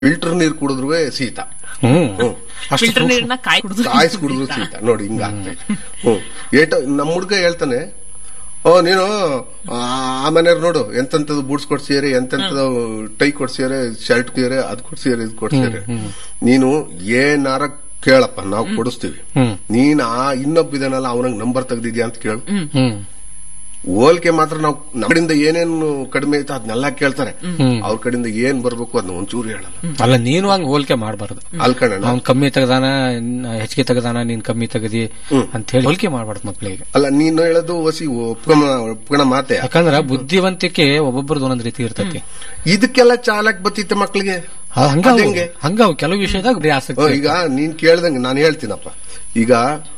Filter ನೀರು ಕುಡಿದ್ರು ಶೀತ ಹ್ಮ್ ಹ್ಮ್. ಅಷ್ಟು ಫಿಲ್ಟರ್ ಸೂಕ್ಷ್ಮ. ನೀರ್ನ ಕಾಯಿ ಕುಡಿದು ಕಾಯಿಸಿ ಕುಡಿದ್ರು ಶೀತ ನೋಡಿ ಹಿಂಗ ಆಗ್ತೈತೆ ಹ್ಮ್ ಏಟ ನಮ್ಮ ಹುಡ್ಗ ಹೇಳ್ತಾನೆ ಓ ನೀನು ಆ ಆ ಮನೆಯವ್ರು ನೋಡು ಎಂತೆಂತದ್ದು ಬೂಟ್ಸ್ ಕೊಡ್ಸಿಯರೆ ಎಂತೆಂತದ್ದು ಟೈ ಕೊಡ್ಸಿಯರೆ ಶರ್ಟ್ ಕೊಡ್ಸಿಯರೆ ಅದ್ ಕೊಡ್ಸಿಯರೆ ಇದು ಕೊಡ್ಸಿಯರೆ ನೀನು ಏನಾರ ಕೇಳಪ್ಪ ನಾವು ಕೊಡಿಸ್ತೀವಿ ಹ್ಮ್. ನೀನ್ ಆ ಇನ್ನೊಬ್ಬ ಇದನ್ನಲ್ಲ ಅವನಿಗೆ ನಂಬರ್ ತೆಗ್ದಿದ್ಯಾ ಅಂತ ಕೇಳು ಹ್ಮ್ ಹೋಲಿಕೆ ಮಾತ್ರ ನಾವು ನಮ್ಮ ಕಡೆಯಿಂದ ಏನೇನು ಕಡಿಮೆ ಐತೆ ಅದನ್ನೆಲ್ಲ ಕೇಳ್ತಾರೆ ಅವ್ರ ಕಡೆಯಿಂದ ಏನ್ ಬರ್ಬೇಕು ಅದನ್ನ ಒಂಚೂರು ಹೇಳಲ್ಲ ಅಲ್ಲ ನೀನು ಹಂಗ ಹೋಲಿಕೆ ಮಾಡಬಾರ್ದು ಅಲ್ಕಣ್ಣ ಅವ್ನ್ ಕಮ್ಮಿ ತೆಗದಾನ ಇನ್ನ ಹೆಚ್ಚಿಗೆ ತೆಗದಾನ ನೀನ್ ಕಮ್ಮಿ ತೆಗದಿ ಅಂತ ಹೇಳಿ ಹೋಲಿಕೆ ಮಾಡಬಾರ್ದು ಮಕ್ಕಳಿಗೆ ಅಲ್ಲ ನೀನು ಹೇಳೋದು ಹೊಸಿ ಒಪ್ಕೊಂಡ ಒಪ್ಕೊಂಡ ಮಾತೆ ಯಾಕಂದ್ರ ಬುದ್ಧಿವಂತಿಕೆ ಒಬ್ಬೊಬ್ಬರದ್ದು ಒಂದೊಂದ್ ರೀತಿ ಇರ್ತೈತಿ ಇದಕ್ಕೆಲ್ಲ ಚಾಲಕ್ ಬತ್ತಿತ್ತೆ ಮಕ್ಕಳಿಗೆ ಅದ್ ಹಂಗ ಅದ್ ಅವು- ಹೆಂಗೆ? ಹಂಗ ಅವು ಕೆಲವು ವಿಷಯದಾಗ ಬರೀ ಆಸಕ್ತಿ ಈಗ ನೀನ್ ಕೇಳ್ದಂಗೆ ನಾನು ಹೇಳ್ತೀನಪ್ಪ ಈಗ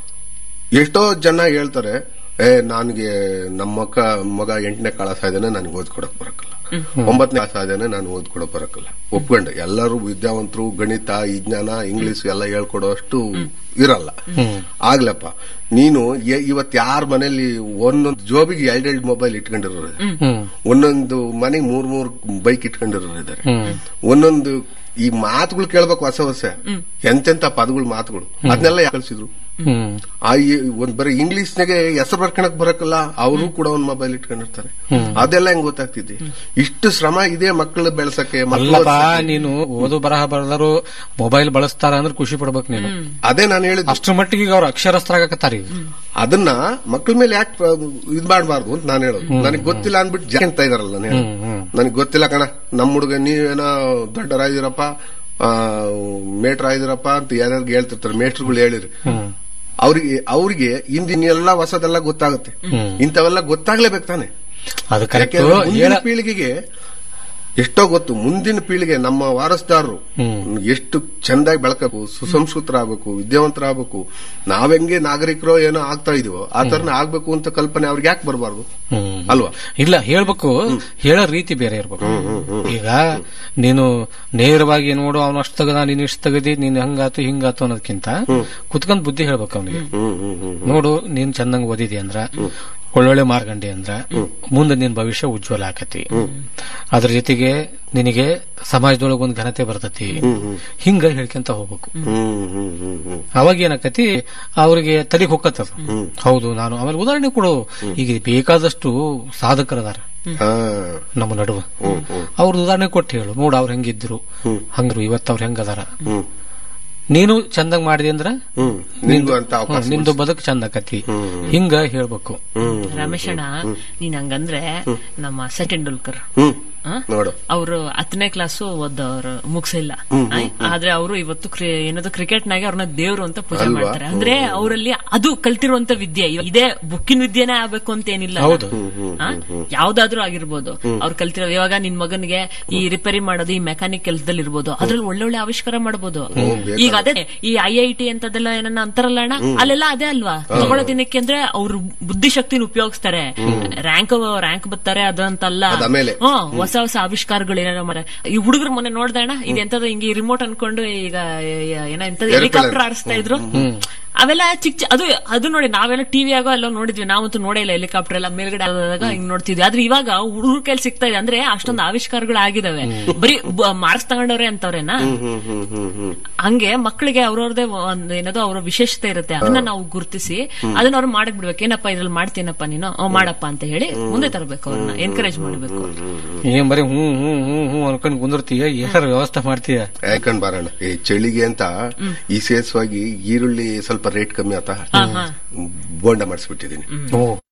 ಎಷ್ಟೋ ಜನ ಹೇಳ್ತಾರೆ ಏ ನನ್ಗೆ ನಮ್ಮ ಮಕ್ಕ ಮಗ ಎಂಟನೇ ಕ್ಲಾಸ್ ಆಯ್ದಾನೆ ನನಗೆ ಓದ್ಕೊಡಕ್ ಬರಕಲ್ಲ ಒಂಬತ್ತನೇ ಕ್ಲಾಸ್ ಆಯ್ದಾನೆ ನಾನು ಓದ್ಕೊಡಕ್ ಬರಕಲ್ಲ ಒಪ್ಕೊಂಡೆ ಎಲ್ಲರೂ ವಿದ್ಯಾವಂತರು ಗಣಿತ ವಿಜ್ಞಾನ ಇಂಗ್ಲಿಷ್ ಎಲ್ಲ ಹೇಳ್ಕೊಡೋ ಅಷ್ಟು ಇರಲ್ಲ ಆಗ್ಲಪ್ಪ ನೀನು ಎ- ಇವತ್ ಯಾರ ಮನೇಲಿ ಒಂದೊಂದು ಜೋಬಿಗೆ ಎರಡೆರಡು ಮೊಬೈಲ್ ಇಟ್ಕೊಂಡಿರೋರು ಹ್ಮ್ ಒಂದೊಂದು ಮನೆಗೆ ಮೂರ್ ಮೂರ್ ಬೈಕ್ ಇಟ್ಕೊಂಡಿರೋರು ಇದಾರೆ ಹ್ಮ್ ಒಂದೊಂದು ಈ ಮಾತುಗಳು ಕೇಳ್ಬೇಕು ಹೊಸ ಹೊಸ ಎಂತೆಂತ ಪದಗಳು ಮಾತುಗಳು ಅದನ್ನೆಲ್ಲ ಯಾಕೆ ಕಳ್ಸಿದ್ರು ಹ್ಮ್ ಆ ಈ- ಒಂದ್ ಬರೀ ಇಂಗ್ಲಿಷ್ನಾಗೆ ಹೆಸರು ಬರ್ಕೊಳಕ್ ಬರಕಲ್ಲ ಅವರು ಕೂಡ ಒಂದ್ ಮೊಬೈಲ್ ಇಟ್ಕೊಂಡಿರ್ತಾರೆ ಅದೆಲ್ಲ ಹೆಂಗ್ ಗೊತ್ತಾಗ್ತಿದೆ ಇಷ್ಟು ಶ್ರಮ ಇದೆ ಮಕ್ಕಳು ಬೆಳೆಸಕ್ಕೆ ಮಕ್ಕಳು ಅಲ್ಲಪ್ಪ ಓದ್ಸಕ್ಕೆ. ನೀನು ಓದು ಬರಹ ಬರದರು ಮೊಬೈಲ್ ಬಳಸ್ತಾರ ಅಂದ್ರೆ ಖುಷಿ ಪಡ್ಬೇಕು ನೀನು ಅದೇ ನಾನು ಹೇಳಿದ್ದು ಅಷ್ಟ್ರ ಮಟ್ಟಿಗೆ ಈಗ ಅವ್ರು ಅಕ್ಷರಸ್ಥರಾಗತ್ತಾರ ಈಗ ಅದನ್ನ ಮಕ್ಕಳ ಮೇಲೆ ಯಾಕೆ ಇದ್ ಮಾಡಬಾರ್ದು ಅಂತ ನಾನು ಹೇಳೋದು ನನಗೆ ಗೊತ್ತಿಲ್ಲ ಅನ್ಬಿಟ್ಟು ಜಾಗ ಅಂತ ಇದಾರಲ್ಲ ನಾನು ಹೇಳೋದು. ನನಗೆ ಗೊತ್ತಿಲ್ಲ ಕಣ ನಮ್ಮ ಹುಡುಗ ನೀವೇನೋ ದೊಡ್ಡರಾಗಿದ್ದೀರಪ್ಪ ಆ, ಮೇಟ್ರ್ ಆಗಿದ್ದೀರಪ್ಪ ಅಂತ ಯಾರ್ಯಾರಿಗೆ ಹೇಳ್ತಿರ್ತಾರೆ ಮೇಟ್ರುಗಳು ಹೇಳಿರಿ ಅವ್ರಿಗೆ ಅವ್ರಿಗೆ ಇಂದಿನ ಎಲ್ಲ ಹೊಸದೆಲ್ಲ ಗೊತ್ತಾಗುತ್ತೆ ಇಂಥವೆಲ್ಲ ಗೊತ್ತಾಗ್ಲೇಬೇಕು ತಾನೆ ಅದು ಕರೆಕ್ಟ್ ಯಾಕೆಂದ್ರೆ ಮುಂದಿನ ಹೇಳ ಪೀಳಿಗೆಗೆ ಎಷ್ಟೋ ಗೊತ್ತು ಮುಂದಿನ ಪೀಳಿಗೆ ನಮ್ಮ ವಾರಸ್ದಾರರು ಎಷ್ಟು ಚಂದಾಗಿ ಬೆಳಕಬೇಕು ಸುಸಂಸ್ಕೃತರಾಗಬೇಕು ವಿದ್ಯಾವಂತರಾಗಬೇಕು ನಾವೆಂಗೆ ನಾಗರಿಕರು ಏನೋ ಆಗ್ತಾ ಇದೀವೋ ಆ ತರನ ಆಗ್ಬೇಕು ಅಂತ ಕಲ್ಪನೆ ಅವ್ರಿಗೆ ಯಾಕೆ ಬರಬಾರ್ದು ಹ್ಮ್. ಅಲ್ವಾ ಇಲ್ಲ ಹೇಳ್ಬೇಕು ಹೇಳೋ ರೀತಿ ಬೇರೆ ಇರ್ಬೇಕು ಈಗ ನೀನು ನೇರವಾಗಿ ನೋಡು ಅವನು ಅಷ್ಟು ತಗದ ನೀನು ಇಷ್ಟು ತಗದಿ ನೀನು ಹಂಗಾತು ಹಿಂಗಾತು ಅನ್ನೋದಕ್ಕಿಂತ ಕುತ್ಕೊಂಡ್ ಬುದ್ಧಿ ಹೇಳ್ಬೇಕು ಅವನಿಗೆ ಹ್ಮ್ ಹ್ಮ್ ಹ್ಮ್ ನೋಡು ನೀನ್ ಚಂದಂಗ್ ಓದಿದಿ ಅಂದ್ರ ಒಳ್ಳೊಳ್ಳೆ ಮಾರ್ಗಂಡಿ ಅಂದ್ರ ಮುಂದೆ ನಿನ್ ಭವಿಷ್ಯ ಉಜ್ವಲ ಆಕತಿ ಅದ್ರ ಜೊತೆಗೆ ನಿನಗೆ ಸಮಾಜದೊಳಗ ಒಂದ್ ಘನತೆ ಬರ್ತತಿ ಹಿಂಗ ಹೇಳ್ಕೊಂತ ಹೋಗ್ಬೇಕು ಹ್ಮ್ ಹ್ಮ್ ಹ್ಮ್ ಹ್ಮ್ ಅವಾಗ ಏನಾಕತಿ ಅವ್ರಿಗೆ ತಲೆಗೆ ಹೊಕ್ಕತ್ತದ ಹೌದು ನಾನು ಆಮೇಲೆ ಉದಾಹರಣೆ ಕೊಡು ಈಗ ಬೇಕಾದಷ್ಟು ಸಾಧಕರದಾರ ಹಾ ನಮ್ಮ ನಡುವ ಅವ್ರದ್ದು ಉದಾಹರಣೆ ಕೊಟ್ಟು ಹೇಳು ನೋಡು ಅವ್ರು ಹೆಂಗಿದ್ರು ಹಂಗ್ರು ಇವತ್ತು ಅವ್ರು ಹೆಂಗದಾರ ಹ್ಮ್ ನೀನು ಚಂದಂಗ್ ಮಾಡಿದೆ ಅಂದ್ರ ಹ್ಮ್ ನಿಂದು ಅಂತ ಅವಕಾಶ ಹ್ಮ್, ನಿಂದು ಬದುಕು ಚಂದ ಆಕತಿ ಹಿಂಗ ಹೇಳ್ಬೇಕು ರಮೇಶಣ್ಣ ನೀನ್ ಹಂಗಂದ್ರೆ ನಮ್ಮ ಸೆಟೆಂಡೂಲ್ಕರ್ ಹ್ಮ್ ಆ? ನೋಡು ಅವರು ಹತ್ತನೇ ಕ್ಲಾಸು ಓದವ್ರು ಮುಗಿಸಿಲ್ಲ ಆದ್ರೆ ಅವರು ಇವತ್ತು ಕ್ರಿ- ಏನದು ಕ್ರಿಕೆಟ್ ನಾಗೆ ಅವ್ರನ್ನ ದೇವ್ರು ಅಂತ ಪೂಜೆ ಅಲ್ವಾ? ಮಾಡ್ತಾರೆ ಅಂದ್ರೆ ಅವರಲ್ಲಿ ಅದು ಕಲ್ತಿರುವಂತ ವಿದ್ಯೆ ಇವ- ಇದೇ ಬುಕ್ಕಿನ ವಿದ್ಯೆನೇ ಆಗ್ಬೇಕು ಅಂತ ಏನಿಲ್ಲ ಹೌದು. ಆ? ಯಾವ್ದಾದ್ರೂ ಆಗಿರ್ಬೋದು ಅವ್ರು ಕಲ್ತಿರೋ ಇವಾಗ ನಿನ್ ಮಗನಿಗೆ ಈ ರಿಪೇರಿ ಮಾಡೋದು ಈ ಮೆಕ್ಯಾನಿಕ್ ಕೆಲಸದಲ್ಲಿ ಇರ್ಬೋದು ಅದ್ರಲ್ಲಿ ಒಳ್ಳೊಳ್ಳೆ ಆವಿಷ್ಕಾರ ಮಾಡಬಹುದು ಈಗ ಅದೇ ಈ ಐ ಐ ಟಿ ಅಂತದೆಲ್ಲ ಏನನ್ನ ಅಂತಾರಲ್ಲ ಅಣ್ಣ ಅಲ್ಲೆಲ್ಲ ಅದೇ ಅಲ್ವಾ ತಗೊಳ್ಳೋ ದಿನಕ್ಕೆ ಅಂದ್ರೆ ಅವ್ರು ಬುದ್ಧಿಶಕ್ತಿನ ಉಪಯೋಗಿಸ್ತಾರೆ ರ್ಯಾಂಕ್ ರ್ಯಾಂಕ್ ಬರ್ತಾರೆ ಅದಂತಲ್ಲ ಅದ್ ಆಮೇಲೆ. ಹ್ಮ್ ಹೊಸ ಹೊಸ ಆವಿಷ್ಕಾರಗಳು ಏನಾರ ಮಾಡ ಈ ಹುಡುಗರು ಮೊನ್ನೆ ನೋಡ್ದೆ ಅಣ್ಣ ಇದು ಎಂತದ ಹಿಂಗೆ ರಿಮೋಟ್ ಅನ್ಕೊಂಡು ಈಗ ಏನ ಎಂತದ Airplane. ಹೆಲಿಕಾಪ್ಟರ್ ಆಡಿಸ್ತಾ ಇದ್ರು ಅವೆಲ್ಲ ಚಿಕ್ಕ ಚಿ- ಅದು ಅದು ನೋಡಿ ನಾವೆಲ್ಲ ಟಿವಿ ಆಗೋ ಎಲ್ಲ ನೋಡಿದ್ವಿ ನಾವಂತೂ ನೋಡೇ ಇಲ್ಲ ಹೆಲಿಕಾಪ್ಟರ್ ಎಲ್ಲ ಮೇಲ್ಗಡೆ ಆದಾಗ ಹಿಂಗ್ ನೋಡ್ತಿದ್ವಿ ಆದ್ರೆ ಇವಾಗ ಹುಡುಗರ ಕೈಲಿ ಸಿಗ್ತಾ ಇದೆ ಅಂದ್ರೆ ಅಷ್ಟೊಂದು ಆವಿಷ್ಕಾರಗಳು ಆಗಿದಾವೆ ಬರೀ ಮಾರ್ಕ್ಸ್ ತಗೊಂಡವ್ರೆ ಅಂತವ್ರೇನಾ ಹ್ಮ್ ಹ್ಮ್ ಹ್ಮ್ ಹ್ಮ್ ಹಂಗೆ ಮಕ್ಕಳಿಗೆ ಅವ್ರವ್ರದೇ ಒಂದು ಏನದು ಅವ್ರ ವಿಶೇಷತೆ ಇರುತ್ತೆ ಅದನ್ನ ನಾವು ಗುರುತಿಸಿ ಅದನ್ನ ಅವ್ರು ಮಾಡಕ್ ಬಿಡ್ಬೇಕು ಏನಪ್ಪ ಇದ್ರಲ್ಲಿ ಮಾಡ್ತೀನಪ್ಪ ನೀನು ಅವ್ ಮಾಡಪ್ಪ ಅಂತ ಹೇಳಿ ಮುಂದೆ ತರಬೇಕು ಅವ್ರನ್ನ ಎನ್ಕರೇಜ್ ಮಾಡ್ಬೇಕು ಏನ್ ಬರೀ ಹ್ಞೂ ಹ್ಞೂ ಹ್ಞೂ ಹ್ಞೂ ಅನ್ಕೊಂಡ್ ಕುಂದಿರ್ತೀಯ ಏನಾರ ವ್ಯವಸ್ಥೆ ಮಾಡ್ತೀಯ ಯಾಕಂಡ್ ಬಾರಣ್ಣ ಈ ಚಳಿಗೆ ಅಂತ ವಿಶೇಷವಾಗಿ ಈರುಳ್ಳಿ ಸ್ವಲ್ಪ ರೇಟ್ ಕಮ್ಮಿ ಆತ ಬೋಂಡ ಮಾಡಿಸ್ಬಿಟ್ಟಿದೀನಿ ಓ